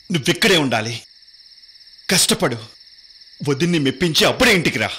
నువ్విక్కడే ఉండాలి కష్టపడు వదిన్ని మెప్పించి అప్పుడే ఇంటికి రా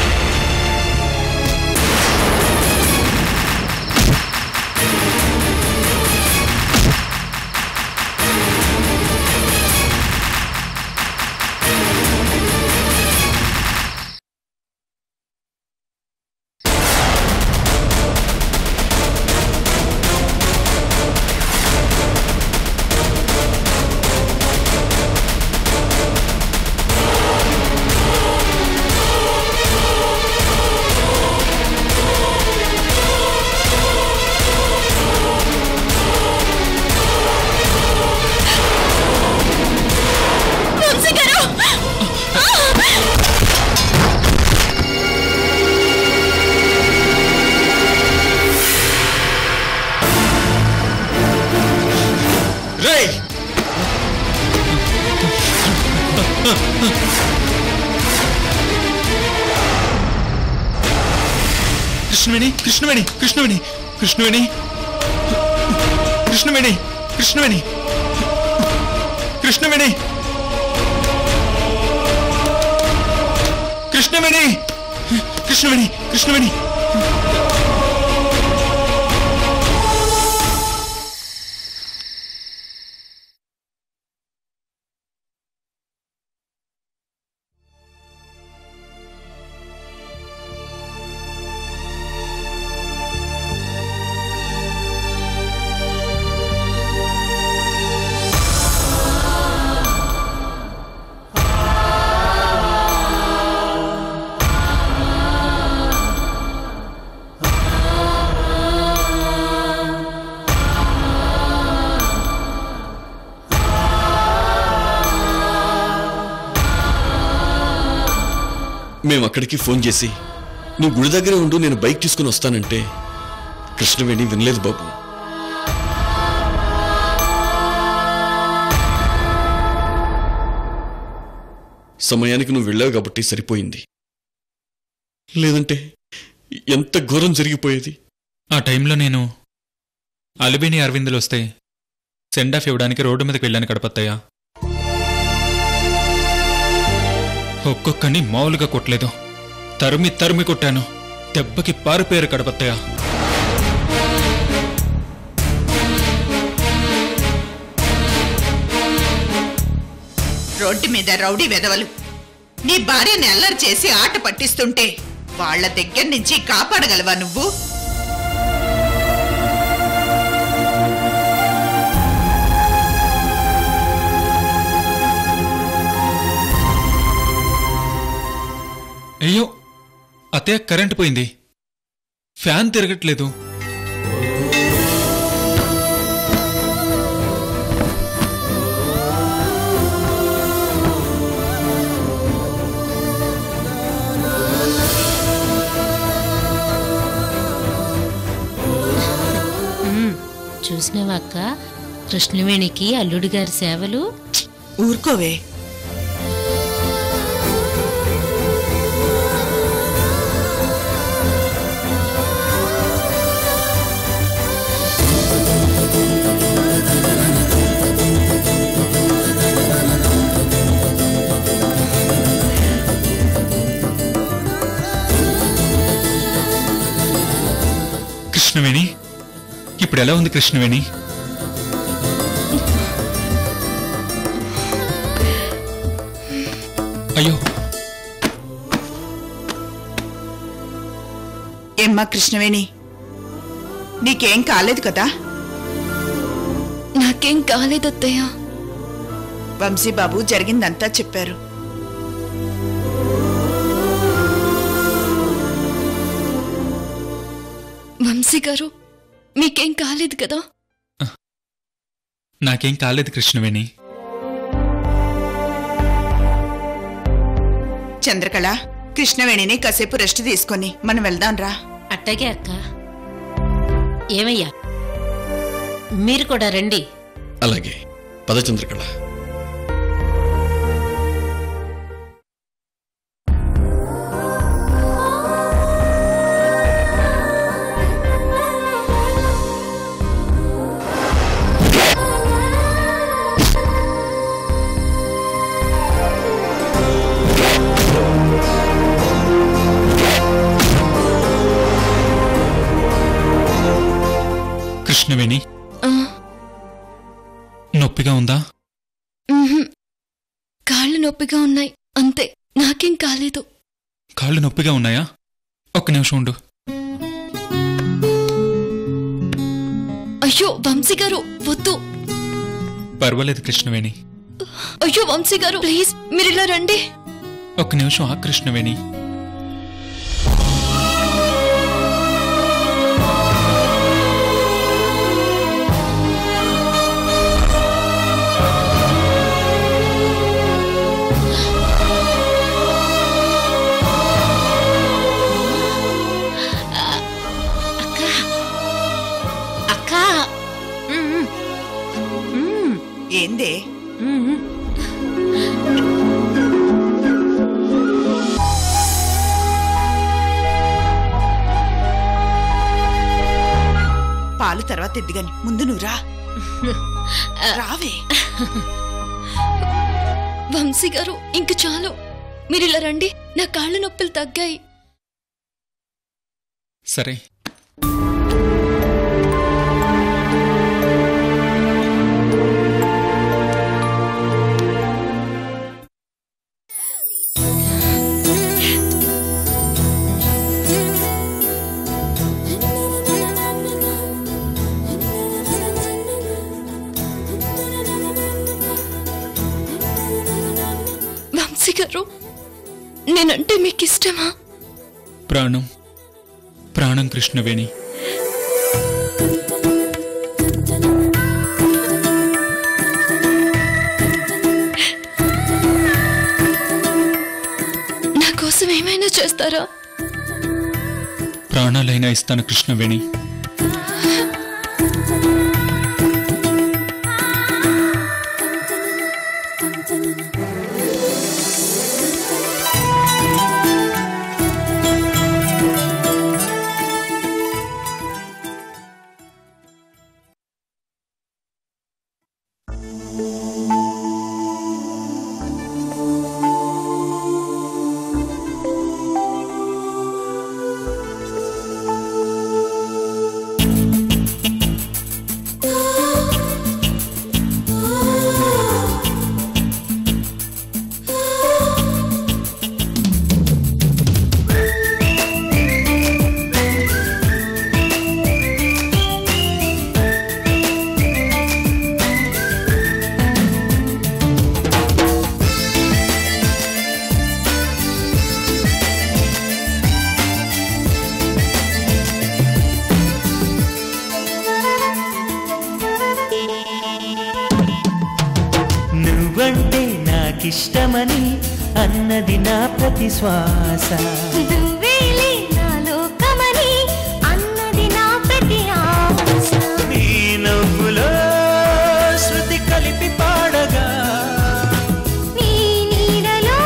వంశీ గారు రేయ్ కృష్ణవేణి కృష్ణవేణి కృష్ణవేణి కృష్ణవేణి కృష్ణవేణి కృష్ణవేణి కృష్ణవేణి కృష్ణవేణి కృష్ణవేణి కృష్ణవేణి మేము అక్కడికి ఫోన్ చేసి నువ్వు గుడి దగ్గరే ఉండు నేను బైక్ తీసుకుని వస్తానంటే కృష్ణవేణి వినలేదు బాబు సమయానికి నువ్వు వెళ్ళావు కాబట్టి సరిపోయింది లేదంటే ఎంత ఘోరం జరిగిపోయేది ఆ టైంలో నేను అలిబిని అరవిందులు వస్తే సెండ్ ఆఫ్ ఇవ్వడానికి రోడ్డు మీదకి వెళ్ళాను గడపత్తయ్య ఒక్కొక్కని మామూలుగా కొట్టలేదు తరిమి తరిమి కొట్టాను దెబ్బకి పారిపోయారు గడపత్తయ్య రోడ్డు మీద రౌడీ వెదవలు నీ భార్యని అల్లరి చేసి ఆట పట్టిస్తుంటే వాళ్ళ దగ్గర నుంచి కాపాడగలవా నువ్వు అయ్యో అతే కరెంట్ పోయింది ఫ్యాన్ తిరగట్లేదు చూసినవాక్క కృష్ణవేణికి అల్లుడి గారి సేవలు ఊరుకోవే కృష్ణవేణి ఇప్పుడు ఎలా ఉంది కృష్ణవేణి అయ్యో ఏమ్మా కృష్ణవేణి నీకేం కాలేదు కదా నాకేం కాలేదత్తయ్య వంశీబాబు జరిగిందంతా చెప్పారు వంశీ గారు మీకేం కాలేదు కదా నాకేం కాలేదు కృష్ణవేణి చంద్రకళ కృష్ణవేణిని కాసేపు రెస్ట్ తీసుకొని మనం వెళ్దాం రా అట్టగే అక్క ఏమయ్యా మీరు కూడా రండి అలాగే పదచంద్రకళ కృష్ణవేణి ఆ, నొప్పిగా ఉందా మ్మ్హ్మ్. కాళ్ళు నొప్పిగా ఉన్నాయి అంతే నాకేం కాలేదు కాళ్ళు నొప్పిగా ఉన్నాయా ఒక్క నిమిషం ఉండు అయ్యో వంశీ గారు వద్దు పర్వాలేదు కృష్ణవేణి అయ్యో వంశీ గారు ప్లీజ్ మీరు ఇలా రండి ఒక్క నిమిషం ఆ కృష్ణవేణి అక్క మ్మ్. మ్మ్. ఏందే మ్మ్. పాలు తర్వాత ఎద్దుగాని ముందు నువ్వు రా రావే వంశీ గారు ఇంక చాలు మీరు ఇలా రండి నా కాళ్ళ నొప్పులు తగ్గాయి సరే వంశీ గారు నేనంటే మీకు ఇష్టమా ప్రాణం ప్రాణం కృష్ణవేణి నా కోసం ఏమైనా చేస్తారా ప్రాణాలైనా ఇస్తాను కృష్ణవేణి నువ్వంటే నాకిష్టమని అన్నది నా ప్రతి శ్వాస నువ్వేలే నా లోకమని అన్నది నా ప్రతి ఆశ నీ నవ్వులో శృతి కలిపి పాడగా నీ నీడలో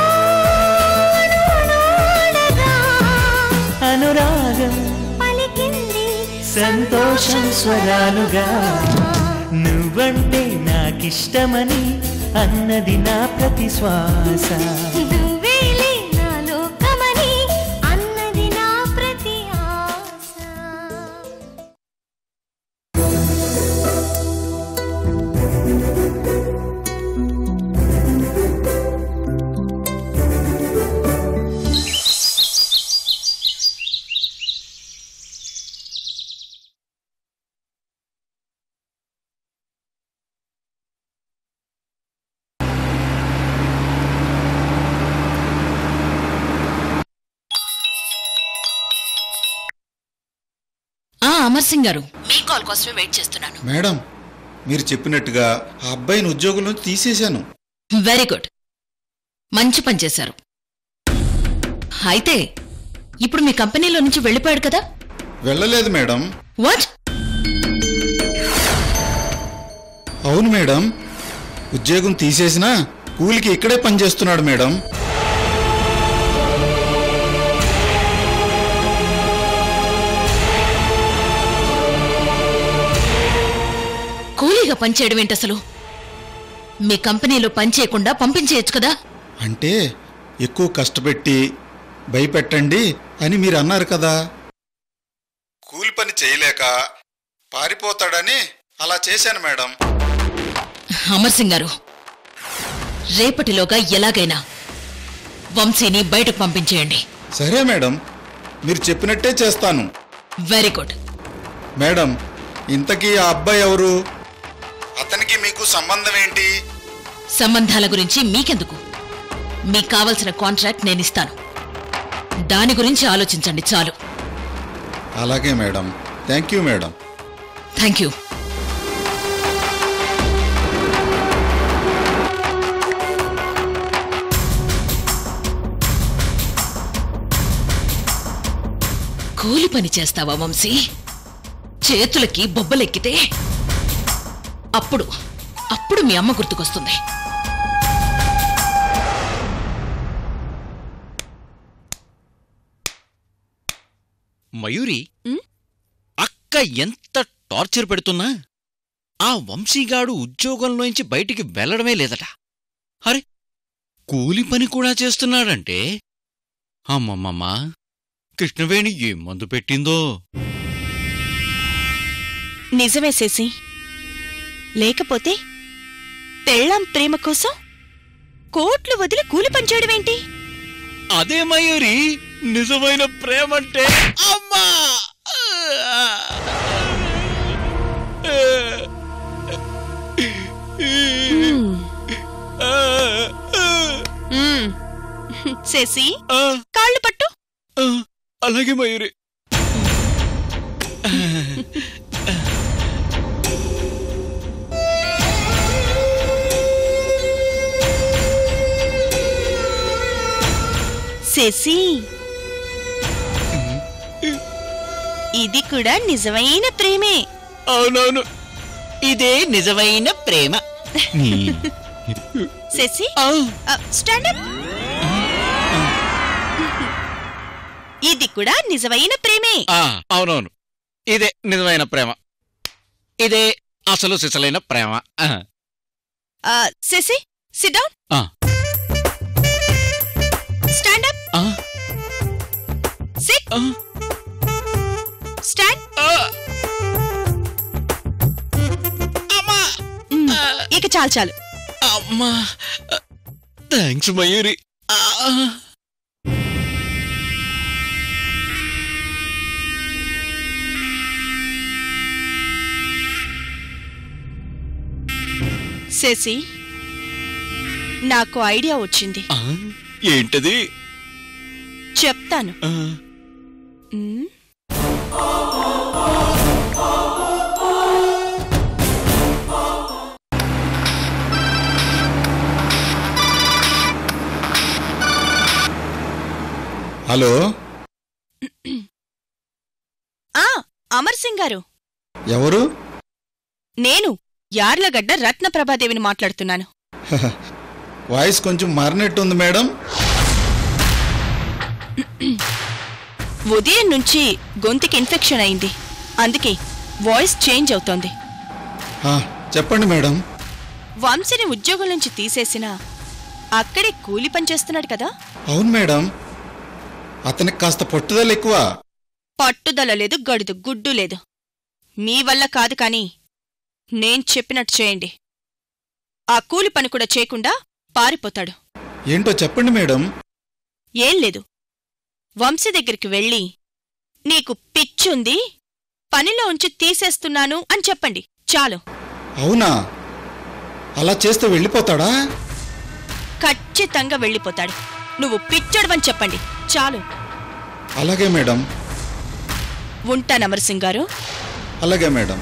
నోడగా అనురాగం పలికింది సంతోషం స్వరాలుగా నువ్వంటే నాకిష్టమని అన్నది నా ప్రతి శ్వాస నువ్వేలే నా లోకమని అన్నది నా ప్రతి ఆశ ఆ అమర్ సింగ్ గారు మీ కాల్ కోసమే వెయిట్ చేస్తున్నాను మేడం మీరు చెప్పినట్టుగా ఆ అబ్బాయిని ఉద్యోగం నుంచి తీసేశాను వెరీ గుడ్ మంచి పని చేశారు అయితే ఇప్పుడు మీ కంపెనీలో నుంచి వెళ్ళిపోయాడు కదా వెళ్ళలేదు మేడం వాట్ అవును మేడం ఉద్యోగం తీసేసినా కూలికి ఇక్కడే పనిచేస్తున్నాడు మేడం కూలీగా పనిచేయడం ఏంటి అసలు మీ కంపెనీలో పనిచేయకుండా పంపించేయచ్చు కదా అంటే ఎక్కువ కష్టపెట్టి భయపెట్టండి అని మీరు అన్నారు కదా కూలి పని చేయలేక పారిపోతాడని అలా చేశాను మేడం అమర్ సింగ్ గారు రేపటిలోగా ఎలాగైనా వంశీని బయటకు పంపించేయండి సరే మేడం మీరు చెప్పినట్టే చేస్తాను వెరీ గుడ్ మేడం ఇంతకీ ఆ అబ్బాయి ఎవరు అతనికి మీకు సంబంధం ఏంటి సంబంధాల గురించి మీకెందుకు మీకు కావలసిన కాంట్రాక్ట్ నేను ఇస్తాను దాని గురించి ఆలోచించండి చాలు అలాగే madam thank you madam thank you కూలి పని చేస్తావా వంశీ చేతులకి బొబ్బలెక్కితే అప్పుడు అప్పుడు మీ అమ్మ గుర్తుకొస్తుంది మయూరి అక్క ఎంత టార్చర్ పెడుతున్నా ఆ వంశీగాడు ఉద్యోగంలోంచి బయటికి వెళ్లడమే లేదట అరే కూలి పని కూడా చేస్తున్నాడంటే అమ్మమ్మమ్మ కృష్ణవేణి ఏం మందు పెట్టిందో నిజమే శశి లేకపోతే పెళ్ళాం ప్రేమ కోసం కోట్లు వదిలి కూలి పనిచేయడమేంటి అదే మయూరి నిజమైన ప్రేమంటే అమ్మా మ్మ్. శశి కాళ్ళు పట్టు అలాగే మయూరి శశి ఇది కూడా నిజమైన ప్రేమే అవునవును ఇదే నిజమైన ప్రేమ శశి స్టాండ్ అప్ ఇది కూడా నిజమైన ప్రేమే ఆ, అవునవును ఇదే నిజమైన ప్రేమ ఇదే అసలు సిసలైన ప్రేమ ఆ, ఆ, శశి సిట్ డౌన్ ఆ, స్టాండ్ అప్ ఆ, సిట్ స్టాండ్ ఇక చాలు చాలు అమ్మా థ్యాంక్స్ మయూరి ఆ, శశి నాకు ఐడియా వచ్చింది ఆ, ఏంటది చెప్తాను ఆ, మ్మ్. హలో ఆ అమర్ సింగ్ గారు ఎవరు నేను యార్లగడ్డ రత్నప్రభాదేవిని మాట్లాడుతున్నాను వాయిస్ కొంచెం మారినట్టుంది మేడం ఉదయం నుంచి గొంతుకి ఇన్ఫెక్షన్ అయింది అందుకే వాయిస్ చేంజ్ అవుతోంది ఆ, చెప్పండి మేడం వంశీని ఉద్యోగం నుంచి తీసేసినా అక్కడే కూలి పని చేస్తున్నాడు కదా అవును మేడం అతనికి కాస్త పట్టుదల ఎక్కువ పట్టుదల లేదు గడుదు గుడ్డు లేదు మీ వల్ల కాదు కాని నేను చెప్పినట్టు చేయండి ఆ కూలి పని కూడా చేయకుండా పారిపోతాడు ఏంటో చెప్పండి మేడం ఏం లేదు వంశీ దగ్గరికి వెళ్ళి నీకు పిచ్చుంది పనిలో ఉంచి తీసేస్తున్నాను అని చెప్పండి చాలు అవునా అలా చేస్తే వెళ్ళిపోతాడా ఖచ్చితంగా వెళ్ళిపోతాడు నువ్వు పిచ్చడవని చెప్పండి చాలు అలాగే మేడం ఉంటాను అమర్సింగ్ గారు అలాగే మేడం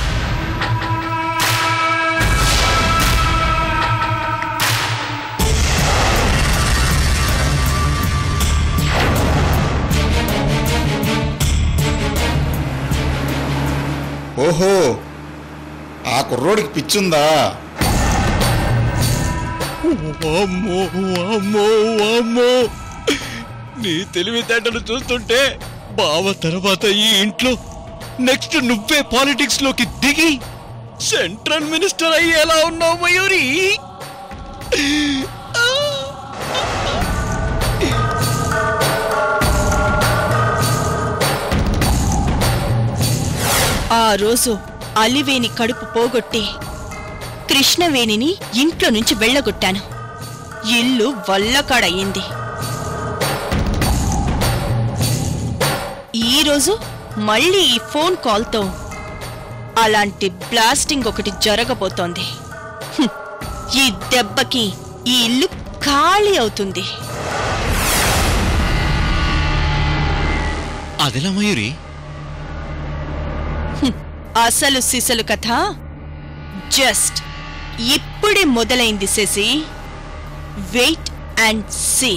ఓహో ఆ కుర్రోడికి పిచ్చుందా అమ్మో అమ్మో అమ్మో నీ తెలివితేటలు చూస్తుంటే బావ తర్వాత ఈ ఇంట్లో నెక్స్ట్ నువ్వే పాలిటిక్స్ లోకి దిగి సెంట్రల్ మినిస్టర్ అయ్యేలా ఉన్నావు మయూరి ఆ ఆ రోజు అలివేని కడుపు పోగొట్టి కృష్ణవేణిని ఇంట్లో నుంచి వెళ్ళగొట్టాను ఇల్లు వల్లకాడయింది ఈరోజు మళ్ళీ ఈ ఫోన్ కాల్తో అలాంటి బ్లాస్టింగ్ ఒకటి జరగబోతోంది హ్మ్. ఈ దెబ్బకి ఈ ఇల్లు ఖాళీ అవుతుంది అదిలా మయూరి అసలు సిసలు కథ జస్ట్ ఇప్పుడే మొదలైంది శశి వెయిట్ అండ్ సీ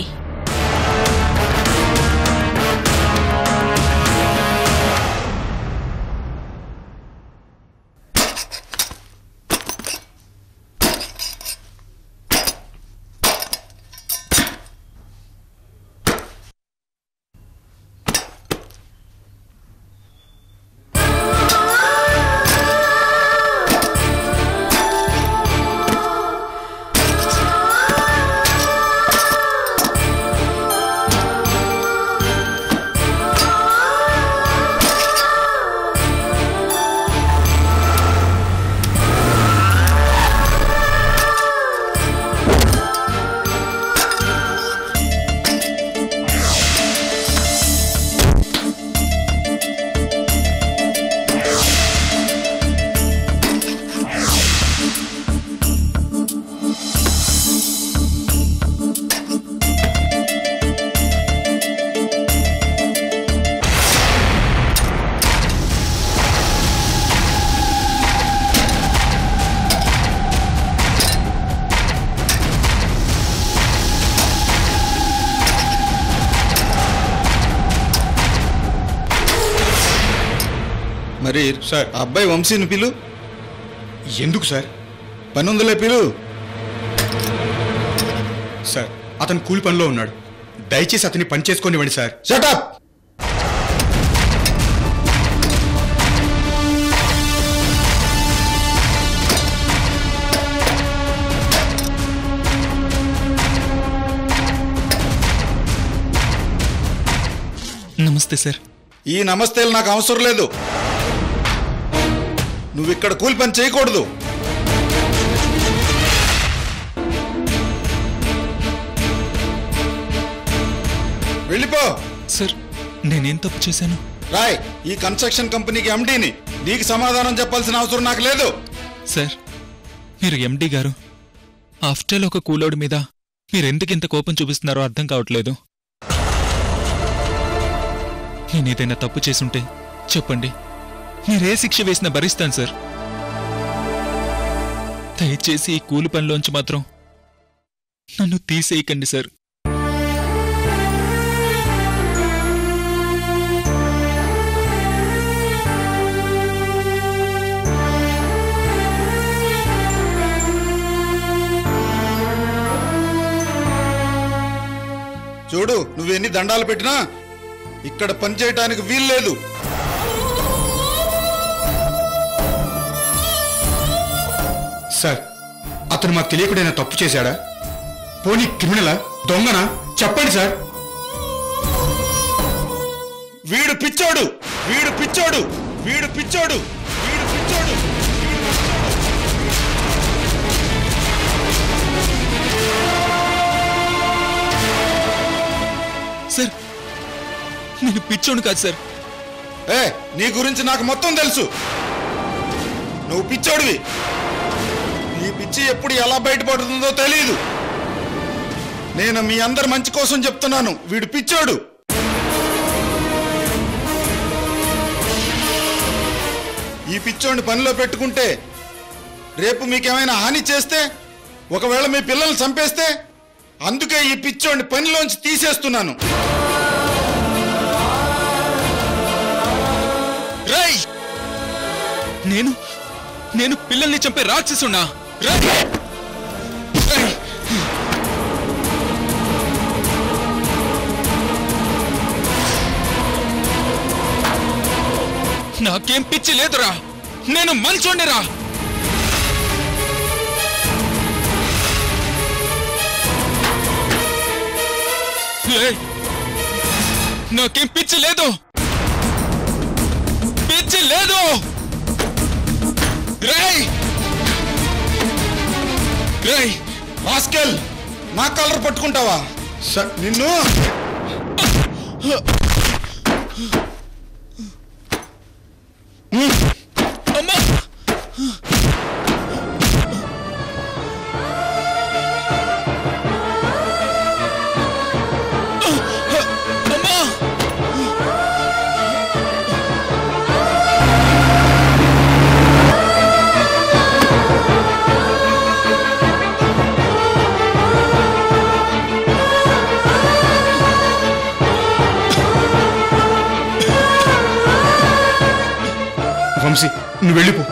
మరి సార్ ఆ అబ్బాయి వంశీని పిలు ఎందుకు సార్ పని ఉందిలే పిలు సార్ అతను కూలి పనిలో ఉన్నాడు దయచేసి అతన్ని పని చేసుకొనివ్వండి సార్ షటప్ నమస్తే సార్ ఈ నమస్తేలు నాకు అవసరం లేదు నువ్వు ఇక్కడ కూలి పని చేయకూడదు వెళ్ళిపో సార్ నేనేం తప్పు చేశాను రాయ్ ఈ కన్స్ట్రక్షన్ కంపెనీకి ఎండీని నీకు సమాధానం చెప్పాల్సిన అవసరం నాకు లేదు సార్ మీరు ఎండి గారు ఆఫ్టర్ ఒక కూలోడి మీద మీరెందుకు ఇంత కోపం చూపిస్తున్నారో అర్థం కావట్లేదు నేనేదైనా తప్పు చేసుంటే చెప్పండి మీరే శిక్ష వేసినా భరిస్తాను సార్ దయచేసి ఈ కూలి పనిలోంచి మాత్రం నన్ను తీసేయకండి సార్ చూడు నువ్వు ఎన్ని దండాలు పెట్టినా ఇక్కడ పని చేయటానికి వీల్లేదు సార్ అతను మాకు తెలియకుండా తప్పు చేశాడా పోనీ క్రిమినలా దొంగనా చెప్పండి సార్ వీడు పిచ్చోడు వీడు పిచ్చోడు వీడు పిచ్చోడు వీడు పిచ్చోడు సార్ నేను పిచ్చోను కాదు సార్ ఏ నీ గురించి నాకు మొత్తం తెలుసు నువ్వు పిచ్చోడివి నీ పిచ్చి ఎప్పుడు ఎలా బయటపడుతుందో తెలియదు నేను మీ అందరి మంచి కోసం చెప్తున్నాను వీడు పిచ్చోడు ఈ పిచ్చోడిని పనిలో పెట్టుకుంటే రేపు మీకేమైనా హాని చేస్తే ఒకవేళ మీ పిల్లల్ని చంపేస్తే అందుకే ఈ పిచ్చోడిని పనిలోంచి తీసేస్తున్నాను రై నేను నేను పిల్లల్ని చంపే రాక్షసున్నా రేయ్! రేయ్! నాకేం పిచ్చి లేదురా నేను మంచోండిరా ఏయ్! నాకేం పిచ్చి లేదు పిచ్చి లేదు రేయ్ రేయ్ రాస్కెల్ నా కలర్ పట్టుకుంటావా సార్ నిన్ను అమ్మా అమ్మా వంశీ నువ్వు వెళ్ళిపో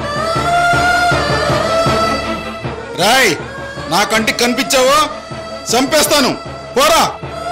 రాయ్ నా కంటికి కనిపించావో చంపేస్తాను పోరా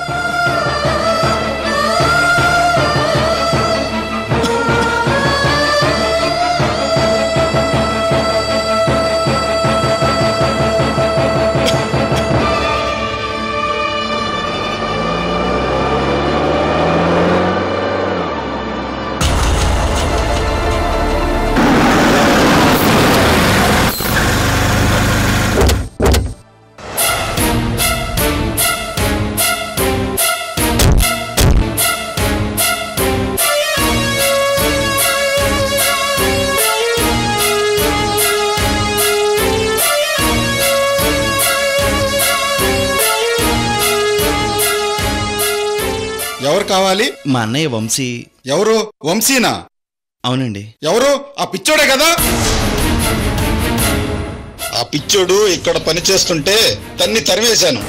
ఎవరు కావాలి మా అన్నయ్య వంశీ ఎవరు వంశీనా అవునండి ఎవరు ఆ పిచ్చోడే కదా ఆ పిచ్చోడు ఇక్కడ పని చేస్తుంటే తన్ని తరివేశాను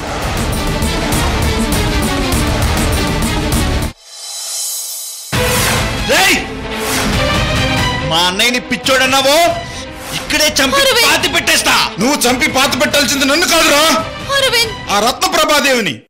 రేయ్ మా అన్నయ్యని పిచ్చోడన్నావో ఇక్కడే చంపి పాతి పెట్టేస్తా నువ్వు చంపి పాత పెట్టాల్సింది నన్ను కాదురా అరవింద్ ఆ రత్నప్రభాదేవిని